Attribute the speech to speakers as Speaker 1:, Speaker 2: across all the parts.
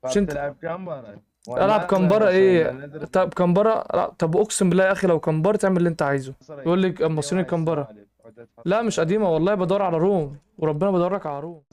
Speaker 1: مش انت
Speaker 2: تلعب كمبرة
Speaker 1: العب كمبره ايه طب كمبره لا، طب اقسم بالله يا اخي لو كمبره تعمل اللي انت عايزه يقول لك المصريين كمبره لا مش قديمه والله بدور على روم وربنا بدورك على روم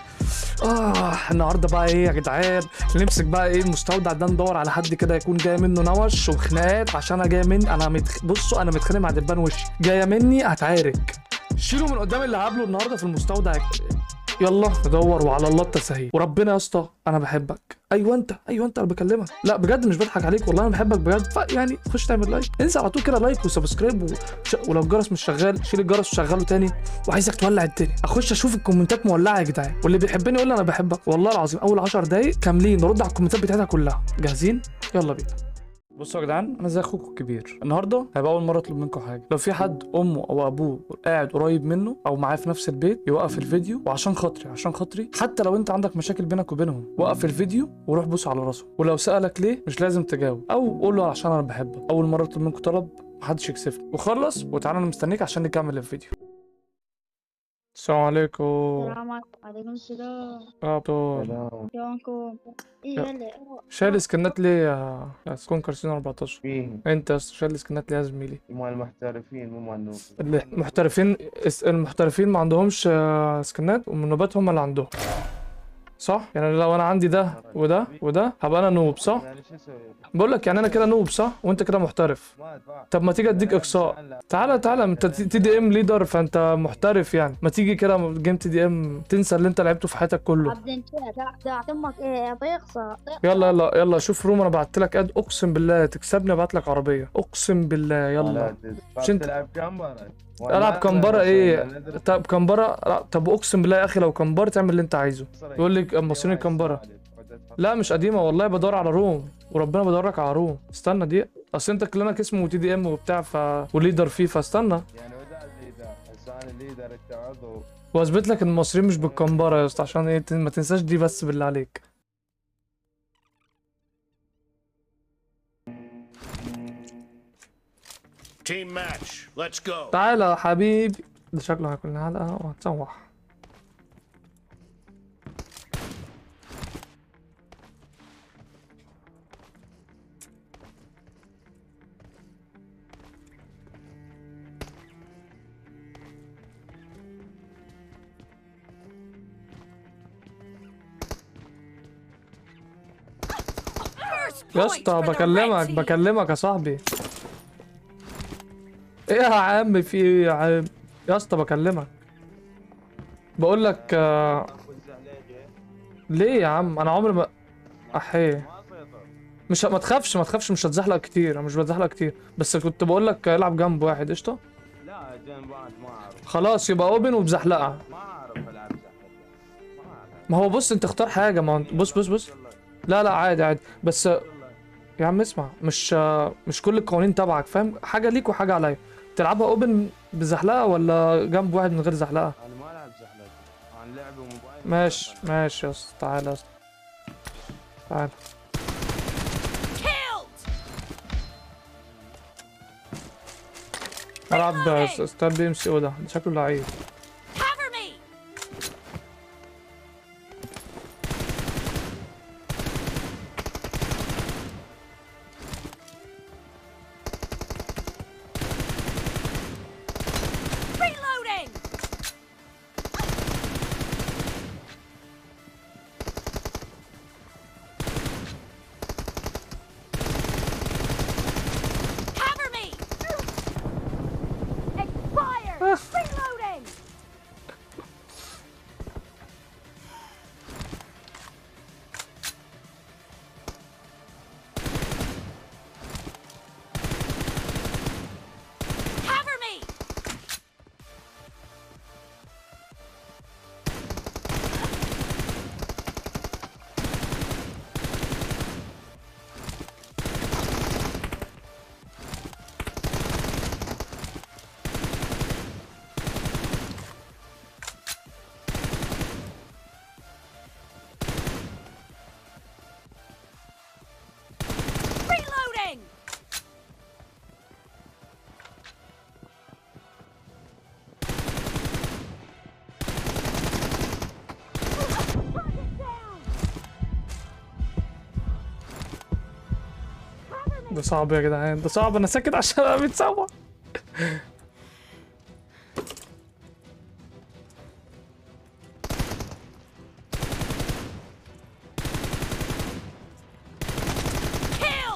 Speaker 1: اه النهارده بقى ايه يا جدعان نمسك بقى ايه المستودع ده ندور على حد كده يكون جاي منه نوش وخناقات عشان انا جاي من انا متخ... بصوا انا متخانق مع دبان وشي جايه مني هتعارك شيلوا من قدام اللي هقابله النهارده في المستودع يلا ندور وعلى الله التسهيل وربنا يا اسطى انا بحبك ايوه انت ايوه انت انا بكلمك لا بجد مش بضحك عليك والله انا بحبك بجد فيعني خش تعمل لايك انسى على طول كده لايك وسبسكرايب وش... ولو الجرس مش شغال شيل الجرس وشغله تاني وعايزك تولع الدنيا اخش اشوف الكومنتات مولعه يا جدعان واللي بيحبني يقول لي انا بحبك والله العظيم اول 10 دقايق كاملين نرد على الكومنتات بتاعتها كلها جاهزين يلا بينا بصوا يا جدعان انا زي اخوكم الكبير النهارده هيبقى اول مره اطلب منكم حاجه لو في حد امه او ابوه قاعد قريب منه او معاه في نفس البيت يوقف الفيديو وعشان خاطري عشان خاطري حتى لو انت عندك مشاكل بينك وبينهم وقف الفيديو وروح بوس على راسه ولو سالك ليه مش لازم تجاوب او قول له عشان انا بحبك اول مره اطلب منكم طلب محدش يكسفني وخلص وتعالى انا مستنيك عشان نكمل الفيديو السلام عليكم
Speaker 3: السلام عليكم وعليكم السلام
Speaker 1: اه دكتور.
Speaker 3: شلونكم؟ ايه
Speaker 1: يا-
Speaker 3: هلا
Speaker 1: شايل سكنات ليه يا يا سكون كارسين 14
Speaker 2: فيه
Speaker 1: انت يا اسطى شايل سكنات ليه يا زميلي
Speaker 2: مال المحترفين مو مال النوب
Speaker 1: المحترفين الس- المحترفين ما عندهمش آه، سكنات والنوبات هم اللي عندهم صح يعني لو انا عندي ده وده وده هبقى انا نوب صح
Speaker 2: يعني شو اسوي؟
Speaker 1: بقول لك يعني انا كده نوب صح وانت كده محترف
Speaker 2: ما ادفع
Speaker 1: طب ما تيجي اديك اقصاء تعالى تعالى انت تي دي ام ليدر فانت محترف يعني ما تيجي كده جيم تي دي ام تنسى اللي انت لعبته في حياتك كله
Speaker 3: عبد انت دعت امك ايه ضيقصه
Speaker 1: يلا يلا يلا شوف روم انا بعت لك اد اقسم بالله تكسبني ابعت لك عربيه اقسم بالله يلا مش انت-
Speaker 2: تلعب كمبرة
Speaker 1: العب كمبره ايه طب كمبره لا طب اقسم بالله يا اخي لو كمبره تعمل اللي انت عايزه يقول لك المصريين كمبره لا مش قديمه والله بدور على روم وربنا بدورك على روم استنى دي اصل انت كلامك اسمه تي دي ام وبتاع ف وليدر فيه فاستنى
Speaker 2: يعني وده الليدر هسه انا الليدر انت عضو
Speaker 1: واثبت لك ان المصريين مش بالكمبره يا اسطى عشان ايه تن- ما تنساش دي بس بالله عليك
Speaker 4: Team match. Let's go.
Speaker 1: تعالى يا حبيبي ده شكله هيكون حلقه وهتسوح يا اسطى بكلمك بكلمك يا صاحبي ايه يا عم في ايه يا عم يا اسطى بكلمك بقول لك آه، ليه يا عم انا عمري ما احيه مش ما تخافش ما تخافش مش هتزحلق كتير انا مش بتزحلق كتير بس كنت بقول لك العب جنب واحد قشطه
Speaker 2: لا جنب واحد ما اعرف
Speaker 1: خلاص يبقى اوبن وبزحلقه
Speaker 2: ما اعرف العب زحمة ما اعرف
Speaker 1: ما هو بص انت اختار حاجه ما هو انت- بص بص بص لا لا عادي عادي بس يا عم اسمع مش مش كل القوانين تبعك فاهم حاجه ليك وحاجه عليا تلعبها اوبن بزحلقه ولا جنب واحد من غير زحلقه
Speaker 2: انا ما العب زحلقة انا لعب موبايل
Speaker 1: ماشي ماشي يا اسطى تعالى يا اسطى تعالى العب ستار بي ام سي او ده ده شكله لعيب
Speaker 5: Cover me! Reloading! Cover me! Expired! Reloading!
Speaker 1: ده صعب يا جدعان ده صعب انا ساكت عشان انا متسوى
Speaker 5: Kill!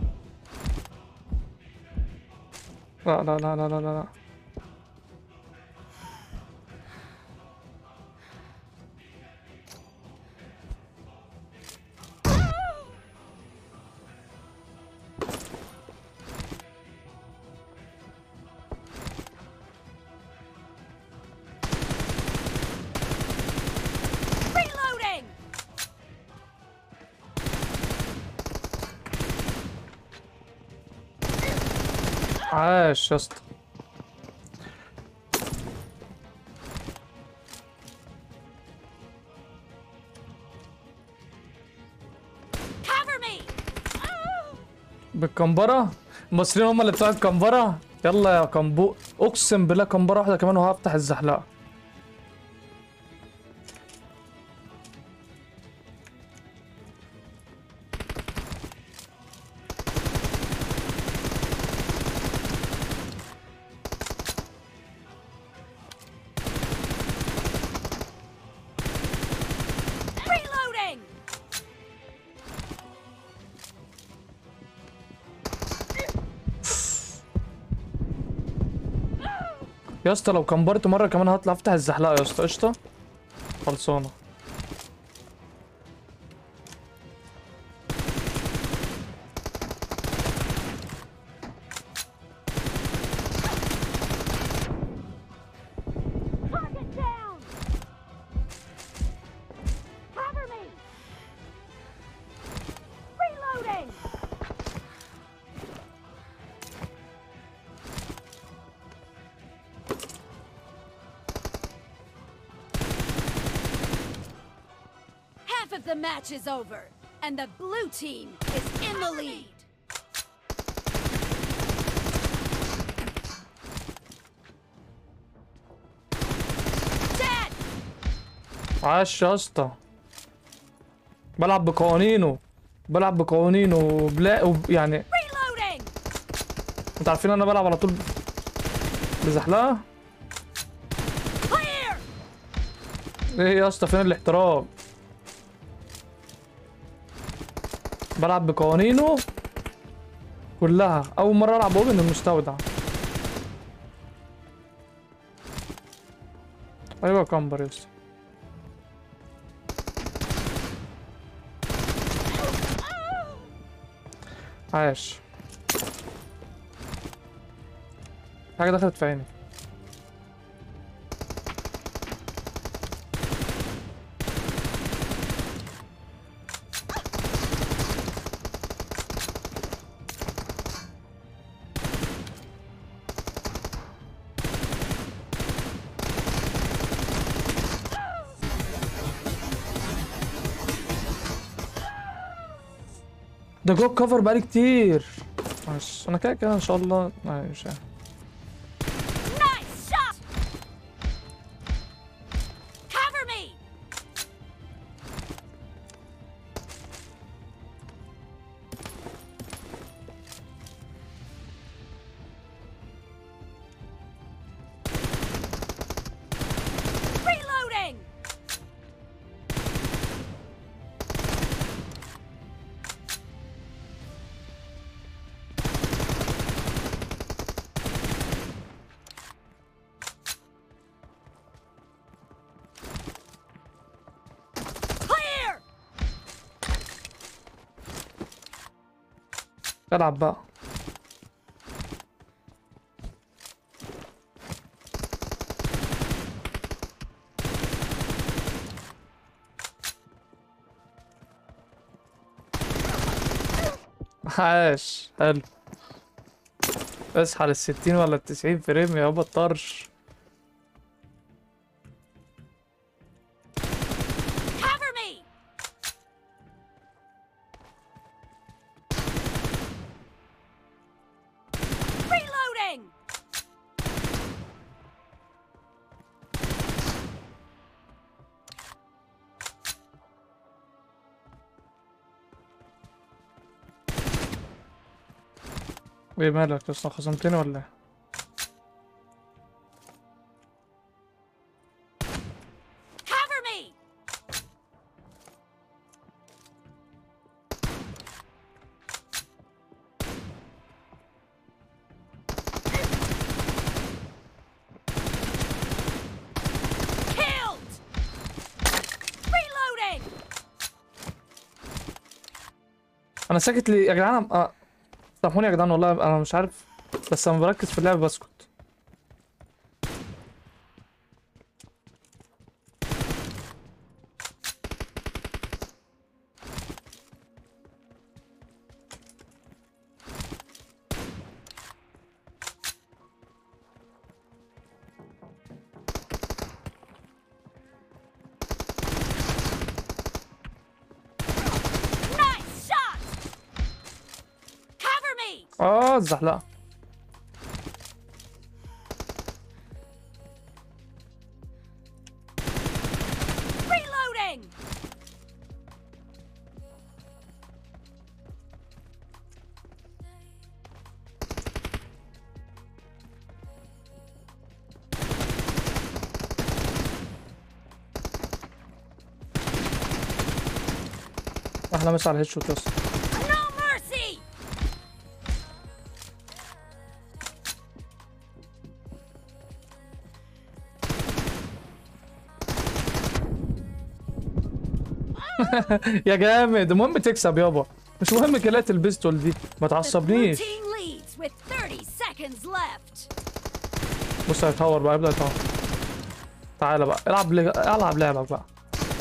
Speaker 1: لا لا لا لا لا لا لا
Speaker 5: Reloading!
Speaker 1: عاش يا اسطى
Speaker 5: Cover me!
Speaker 1: بالكمبرة المصريين هم اللي بتوع الكمبرة يلا يا كمبو اقسم بالله كمبرة واحدة كمان وهفتح الزحلقة
Speaker 5: Reloading!
Speaker 1: يا اسطى لو كمبرت مرة كمان هطلع افتح الزحلقة يا اسطى قشطة خلصانة
Speaker 5: Target down! Cover me! Reloading! Half of the match is over, and the blue team is in the lead. Dead!
Speaker 1: عاش يا اسطى بلعب بقوانينه بلعب بقوانينه بلا وب- يعني
Speaker 5: Reloading!
Speaker 1: انتوا عارفين انا بلعب على طول بزحلقة
Speaker 5: Clear!
Speaker 1: ايه يا اسطى فين الاحترام بلعب بقوانينه كلها اول مره العب اوبن المستودع ايوه كامبر يا اسطى عاش حاجه دخلت في عيني ده جو كفر بقالي كتير ماشي انا كده كده ان شاء الله آه، مش عارف.
Speaker 5: Nice shot! Cover me! Reloading! Clear!
Speaker 1: العب بقى عاش حلو اصحى للستين ولا التسعين فريم يا بابا الطرش
Speaker 5: Cover me! Reloading!
Speaker 1: ايه مالك يا اسطى خصمتني ولا ايه
Speaker 5: Cover me! Killed! Reloading!
Speaker 1: انا ساكت ليه يا جدعان أنا- آه، سامحوني يا جدعان والله انا مش عارف بس لما بركز في اللعب بسكت
Speaker 5: Nice shot! Cover me!
Speaker 1: اه الزحلقه
Speaker 5: Reloading!
Speaker 1: احلى مسا على الهيد شوت يا اسطى
Speaker 5: No mercy!
Speaker 1: يا جامد المهم تكسب يابا مش مهم كلات البيستول دي ما
Speaker 5: The blue
Speaker 1: تعصبنيش
Speaker 5: team leads with 30 seconds left.
Speaker 1: بص هيتهور بقى يبدأ يتهور تعالى بقى العب لي... العب لعبك بقى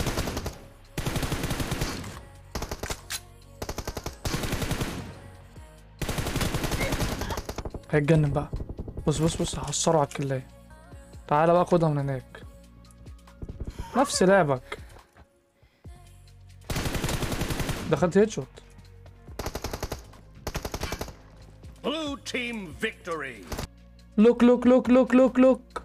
Speaker 1: هيتجنن بقى بص بص بص هحصره على الكلاية تعالى بقى خدها من هناك نفس لعبك دخلت هيد شوت
Speaker 4: Blue team victory.
Speaker 1: لوك لوك لوك لوك لوك لوك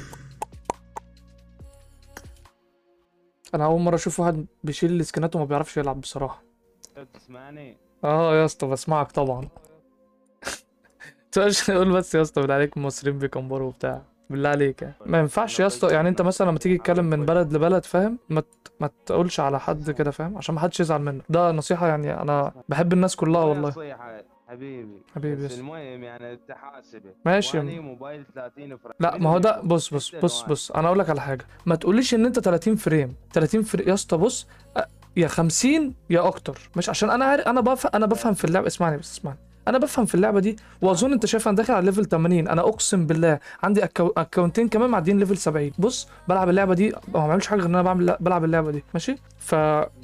Speaker 1: انا اول مره اشوف واحد بيشيل السكنات وما بيعرفش يلعب بصراحه
Speaker 2: تسمعني
Speaker 1: اه يا اسطى بسمعك طبعا تقولش قول بس يا اسطى بالله عليك المصريين بيكمبروا وبتاع بالله عليك يعني. ما ينفعش يا اسطى يعني انت مثلا لما تيجي تتكلم من بلد لبلد فاهم ما ت- ما تقولش على حد كده فاهم عشان ما حدش يزعل منك ده نصيحه يعني انا بحب الناس كلها والله
Speaker 2: نصيحة حبيبي
Speaker 1: حبيبي
Speaker 2: بس
Speaker 1: يس.
Speaker 2: المهم يعني تحاسبه
Speaker 1: ماشي.
Speaker 2: وأني موبايل 30 فريم
Speaker 1: لا ما هو ده بص بص بص بص انا اقول لك على حاجه ما تقوليش ان انت 30 فريم 30 فريم يا اسطى بص أ- يا 50 يا اكتر مش عشان انا عارف انا بفهم انا بفهم في اللعبه اسمعني بس اسمعني انا بفهم في اللعبه دي واظن انت شايف انا داخل على ليفل 80 انا اقسم بالله عندي أكو... اكونتين كمان معديين ليفل 70 بص بلعب اللعبه دي ما بعملش حاجه غير ان انا بعمل بلعب اللعبه دي ماشي ف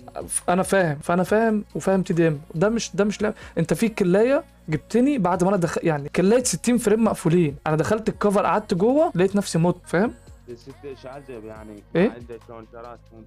Speaker 1: انا فاهم فانا فاهم وفاهم تي دي ام ده مش ده مش لعب انت في كلايه جبتني بعد ما انا دخل يعني كلايه 60 فريم مقفولين انا دخلت الكفر قعدت جوه لقيت نفسي مت فاهم
Speaker 2: بس انت ايش عجب يعني
Speaker 1: إيه؟
Speaker 2: ما عندك شونشرات وانت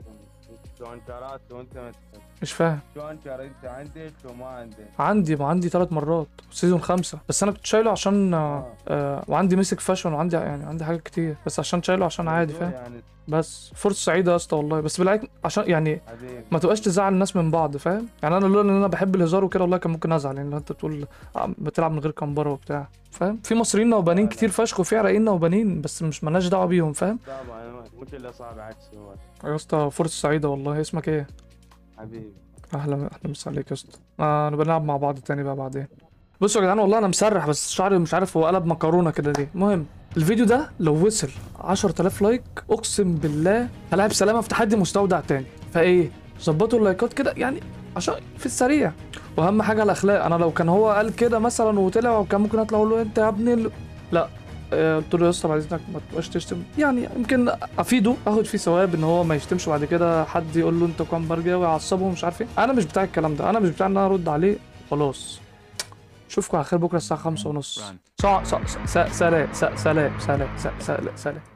Speaker 2: شونشرات وانت ما
Speaker 1: مش فاهم
Speaker 2: شونشر انت عندك وما عندك
Speaker 1: عندي ما عندي ثلاث مرات سيزون خمسة بس انا كنت شايله عشان آه آه وعندي مسك فاشن وعندي يعني عندي حاجات كتير بس عشان شايله عشان عادي فاهم
Speaker 2: يعني
Speaker 1: بس فرصة سعيدة يا اسطى والله بس بالعكس عشان يعني
Speaker 2: حبيبي
Speaker 1: ما تبقاش تزعل الناس من بعض فاهم يعني انا لولا ان انا بحب الهزار وكده والله كان ممكن ازعل يعني لو انت بتقول آه، بتلعب من غير كمبره وبتاع فاهم في مصريين نوبانين
Speaker 2: لا، لا.
Speaker 1: كتير فشخ وفي عراقيين نوبانين بس مش مالناش دعوه بيهم فاهم
Speaker 2: طبعا مش اللي صار عكسي هو
Speaker 1: يا اسطى فرصة سعيدة والله اسمك ايه
Speaker 2: حبيبي
Speaker 1: اهلا اهلا مسا عليك يا اسطى آه نبقى نلعب مع بعض تاني بقى بعدين بصوا يا جدعان والله انا مسرح بس شعري مش عارف هو قلب مكرونه كده ليه المهم الفيديو ده لو وصل 10000 لايك اقسم بالله هلاعب سلامه في تحدي مستودع تاني فايه ظبطوا اللايكات كده يعني عشان في السريع واهم حاجه الاخلاق انا لو كان هو قال كده مثلا وطلع وكان ممكن اطلع اقول له انت يا ابني ال- لا آه، قلت له يا اسطى بعد اذنك ما تبقاش تشتم يعني يمكن افيده اخد فيه ثواب ان هو ما يشتمش بعد كده حد يقول له انت كام برجه ويعصبه ومش عارف ايه انا مش بتاع الكلام ده انا مش بتاع ان انا ارد عليه خلاص اشوفكم على خير بكره الساعه 5 ونص سلام سلام سلام سلام سلام سلام